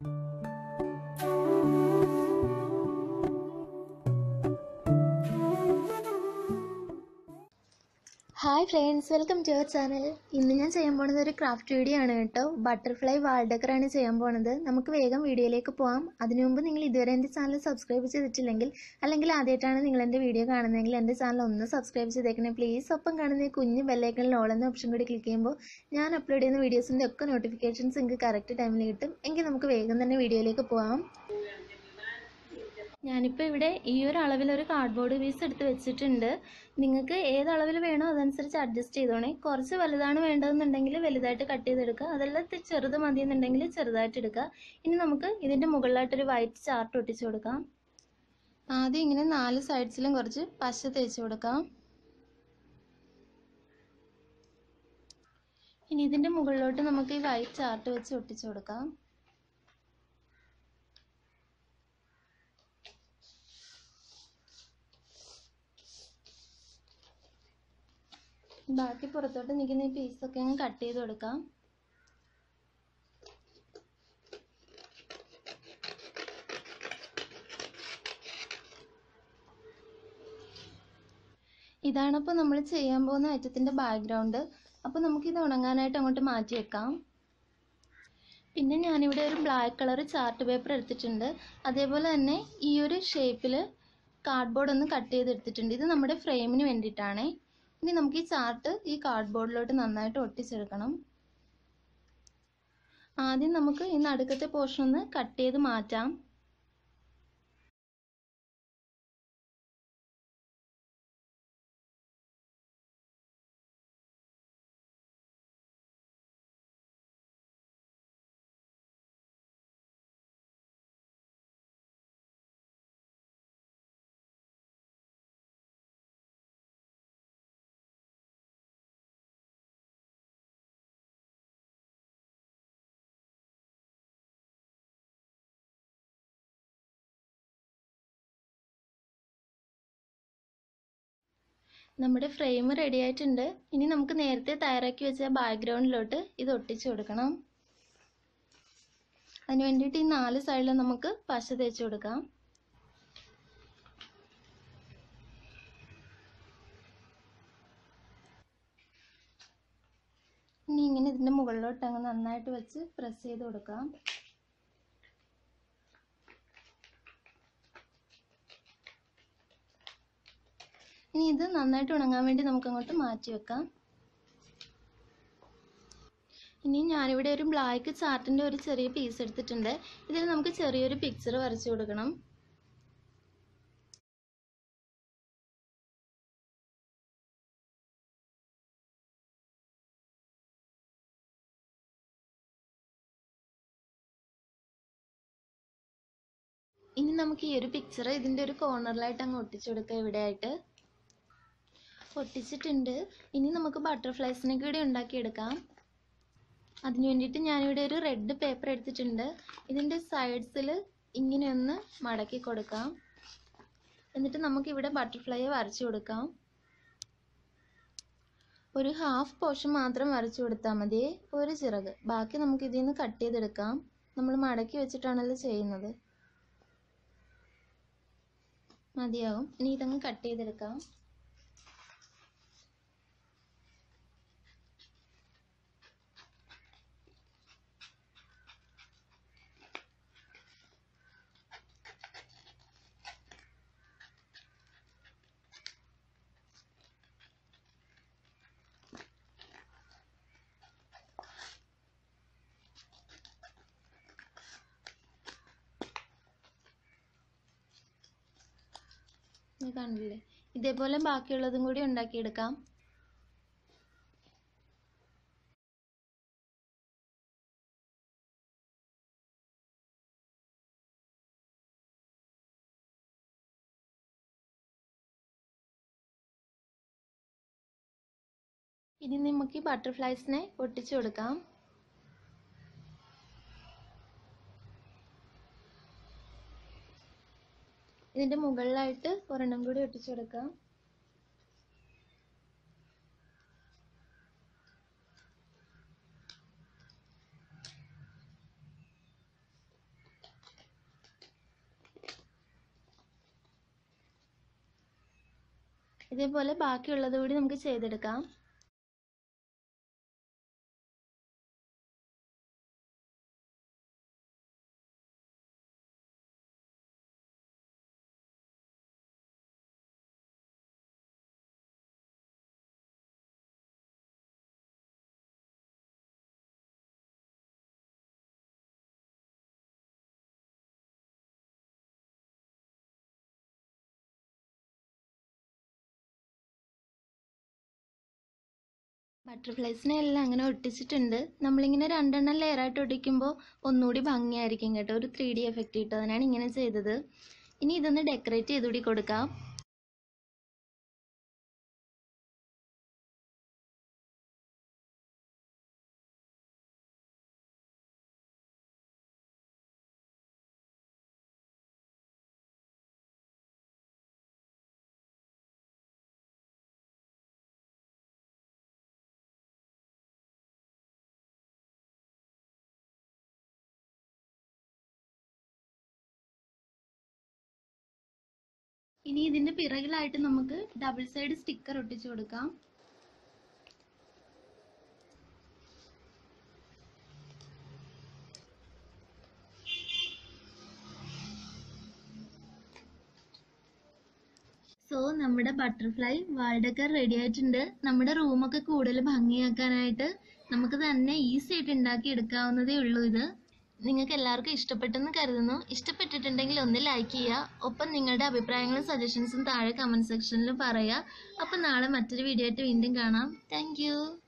hi friends welcome to our channel ഇന്ന് ഞാൻ ചെയ്യാൻ പോണത് ഒരു ക്രാഫ്റ്റ് വീഡിയോ ആണ് കേട്ടോ ബട്ടർഫ്ലൈ വാൾ ഡെക്കറാണ് ചെയ്യാൻ പോണത് നമുക്ക് വേഗം വീഡിയോയിലേക്ക് പോകാം അതിനു മുമ്പ് നിങ്ങൾ ഇതുവരെ എൻ്റെ ചാനൽ സബ്സ്ക്രൈബ് ചെയ്തിട്ടില്ലെങ്കിൽ അല്ലെങ്കിൽ ആദ്യമായിട്ടാണ് നിങ്ങൾ എൻ്റെ വീഡിയോ കാണുന്നതെങ്കിൽ എൻ്റെ ചാനൽ ഒന്ന് സബ്സ്ക്രൈബ് ചെയ്തേക്കണേ പ്ലീസ് ഒപ്പം കാണുന്ന ഈ കുഞ്ഞ് ബെല്ലൈക്കണിൽ ഓൾ എന്ന ഓപ്ഷൻ കൂടി ക്ലിക്ക് ചെയ്യുമ്പോൾ ഞാൻ അപ്ലോഡ് ചെയ്യുന്ന വീഡിയോസിൻ്റെ ഒക്കെ നോട്ടിഫിക്കേഷൻസ് നിങ്ങൾക്ക് കറക്റ്റ് ടൈമിൽ കിട്ടും എങ്കിൽ നമുക്ക് വേഗം തന്നെ വീഡിയോയിലേക്ക് പോകാം ഞാനിപ്പോൾ ഇവിടെ ഈ ഒരു അളവിൽ ഒരു കാർഡ്ബോർഡ് പീസ് എടുത്ത് വെച്ചിട്ടുണ്ട് നിങ്ങൾക്ക് ഏത് അളവിൽ വേണോ അതനുസരിച്ച് അഡ്ജസ്റ്റ് ചെയ്തോണേ കുറച്ച് വലുതാണ് വേണ്ടതെന്നുണ്ടെങ്കിൽ വലുതായിട്ട് കട്ട് ചെയ്തെടുക്കുക അതല്ല തി- ചെറുത് മതി എന്നുണ്ടെങ്കിൽ ചെറുതായിട്ട് എടുക്കുക ഇനി നമുക്ക് ഇതിൻ്റെ മുകളിലായിട്ടൊരു വൈറ്റ് ചാർട്ട് ഒട്ടിച്ചു കൊടുക്കാം ആദ്യം ഇങ്ങനെ നാല് സൈഡ്സിലും കുറച്ച് പശ തേച്ച് കൊടുക്കാം ഇനി ഇതിൻ്റെ മുകളിലോട്ട് നമുക്ക് ഈ വൈറ്റ് ചാർട്ട് വെച്ച് ഒട്ടിച്ചു കൊടുക്കാം ബാക്കി പുറത്തോട്ട് നിൽക്കുന്ന ഈ പീസൊക്കെ അങ്ങ് കട്ട് ചെയ്ത് കൊടുക്കാം ഇതാണ് ഇപ്പോൾ നമ്മൾ ചെയ്യാൻ പോകുന്ന ഐറ്റത്തിൻ്റെ ബാക്ക്ഗ്രൗണ്ട് അപ്പോൾ നമുക്കിത് ഉണങ്ങാനായിട്ട് അങ്ങോട്ട് മാറ്റി വെക്കാം പിന്നെ ഞാനിവിടെ ഒരു ബ്ലാക്ക് കളർ ചാർട്ട് പേപ്പർ എടുത്തിട്ടുണ്ട് അതേപോലെ തന്നെ ഈ ഒരു ഷേപ്പിൽ കാർഡ്ബോർഡ് ഒന്ന് കട്ട് ചെയ്തെടുത്തിട്ടുണ്ട് ഇത് നമ്മുടെ ഫ്രെയിമിന് വേണ്ടിയിട്ടാണേ ഇനി നമുക്ക് ഈ ചാർട്ട് ഈ കാർഡ്ബോർഡിലോട്ട് നന്നായിട്ട് ഒട്ടിച്ചെടുക്കണം ആദ്യം നമുക്ക് ഈ നടുക്കത്തെ പോർഷൻ ഒന്ന് കട്ട് ചെയ്ത് മാറ്റാം നമ്മുടെ ഫ്രെയിം റെഡി ആയിട്ടുണ്ട് ഇനി നമുക്ക് നേരത്തെ തയ്യാറാക്കി വെച്ച ബാക്ക്ഗ്രൗണ്ടിലോട്ട് ഇത് ഒട്ടിച്ചു കൊടുക്കണം അതിന് വേണ്ടിയിട്ട് ഈ നാല് സൈഡിലും നമുക്ക് പശ തേച്ച് കൊടുക്കാം ഇനി ഇങ്ങനെ ഇതിൻ്റെ മുകളിലോട്ട് അങ്ങ് നന്നായിട്ട് വെച്ച് പ്രസ് ചെയ്ത് കൊടുക്കാം ഇനി ഇത് നന്നായിട്ട് ഉണങ്ങാൻ വേണ്ടി നമുക്ക് അങ്ങോട്ട് മാറ്റി വെക്കാം ഇനി ഞാനിവിടെ ഒരു ബ്ലാക്ക് ചാർട്ടിൻ്റെ ഒരു ചെറിയ പീസ് എടുത്തിട്ടുണ്ട് ഇതിൽ നമുക്ക് ചെറിയൊരു പിക്ചർ വരച്ചു കൊടുക്കണം ഇനി നമുക്ക് ഈ ഒരു പിക്ചർ ഇതിൻ്റെ ഒരു കോർണറിലായിട്ട് അങ്ങ് ഒട്ടിച്ചു കൊടുക്കാം ഇവിടെയായിട്ട് ഒട്ടിച്ചിട്ടുണ്ട് ഇനി നമുക്ക് ബട്ടർഫ്ലൈസിനെ കൂടി ഉണ്ടാക്കിയെടുക്കാം അതിന് വേണ്ടിയിട്ട് ഞാനിവിടെ ഒരു റെഡ് പേപ്പർ എടുത്തിട്ടുണ്ട് ഇതിൻ്റെ സൈഡ്സിൽ ഇങ്ങനെ ഒന്ന് മടക്കി കൊടുക്കാം എന്നിട്ട് നമുക്കിവിടെ ബട്ടർഫ്ലൈയെ വരച്ചു കൊടുക്കാം ഒരു ഹാഫ് പോർഷൻ മാത്രം വരച്ചു കൊടുത്താൽ മതി ഒരു ചിറക് ബാക്കി നമുക്ക് ഇതിൽ നിന്ന് കട്ട് ചെയ്തെടുക്കാം നമ്മൾ മടക്കി വെച്ചിട്ടാണല്ലോ ചെയ്യുന്നത് മതിയാവും ഇനി ഇതങ്ങ് കട്ട് ചെയ്തെടുക്കാം ഇത് കണ്ടില്ലേ ഇതേപോലെ ബാക്കിയുള്ളതും കൂടി ഉണ്ടാക്കിയെടുക്കാം ഇനി നമുക്ക് ഈ ബട്ടർഫ്ലൈസിനെ ഒട്ടിച്ചു കൊടുക്കാം ഇതിന്റെ മുകളിലായിട്ട് ഒരെണ്ണം കൂടി ഒട്ടിച്ചു കൊടുക്കാം ഇതേപോലെ ബാക്കിയുള്ളത് കൂടി നമുക്ക് ചെയ്തെടുക്കാം ബട്ടർഫ്ലൈസിനെ എല്ലാം അങ്ങനെ ഒട്ടിച്ചിട്ടുണ്ട് നമ്മളിങ്ങനെ രണ്ടെണ്ണം ലെയറായിട്ട് ഒട്ടിക്കുമ്പോൾ ഒന്നുകൂടി ഭംഗിയായിരിക്കും കേട്ടോ ഒരു ത്രീ ഡി എഫക്റ്റ് കിട്ടും ഇങ്ങനെ ചെയ്തത് ഇനി ഇതൊന്ന് ഡെക്കറേറ്റ് ചെയ്തുകൂടി കൊടുക്കാം ഇനി ഇതിന്റെ പിറകിലായിട്ട് നമുക്ക് ഡബിൾ സൈഡ് സ്റ്റിക്കർ ഒട്ടിച്ചു കൊടുക്കാം സോ നമ്മുടെ ബട്ടർഫ്ലൈ വാൾഡക്കർ റെഡി ആയിട്ടുണ്ട് നമ്മുടെ റൂമൊക്കെ കൂടുതൽ ഭംഗിയാക്കാനായിട്ട് നമുക്ക് തന്നെ ഈസി ആയിട്ട് ഉണ്ടാക്കി എടുക്കാവുന്നതേ ഉള്ളൂ ഇത് നിങ്ങൾക്ക് എല്ലാവർക്കും ഇഷ്ടപ്പെട്ടെന്ന് കരുതുന്നു ഇഷ്ടപ്പെട്ടിട്ടുണ്ടെങ്കിൽ ഒന്ന് ലൈക്ക് ചെയ്യുക ഒപ്പം നിങ്ങളുടെ അഭിപ്രായങ്ങളും സജഷൻസും താഴെ കമൻറ്റ് സെക്ഷനിൽ പറയുക അപ്പം നാളെ മറ്റൊരു വീഡിയോ ആയിട്ട് വീണ്ടും കാണാം താങ്ക്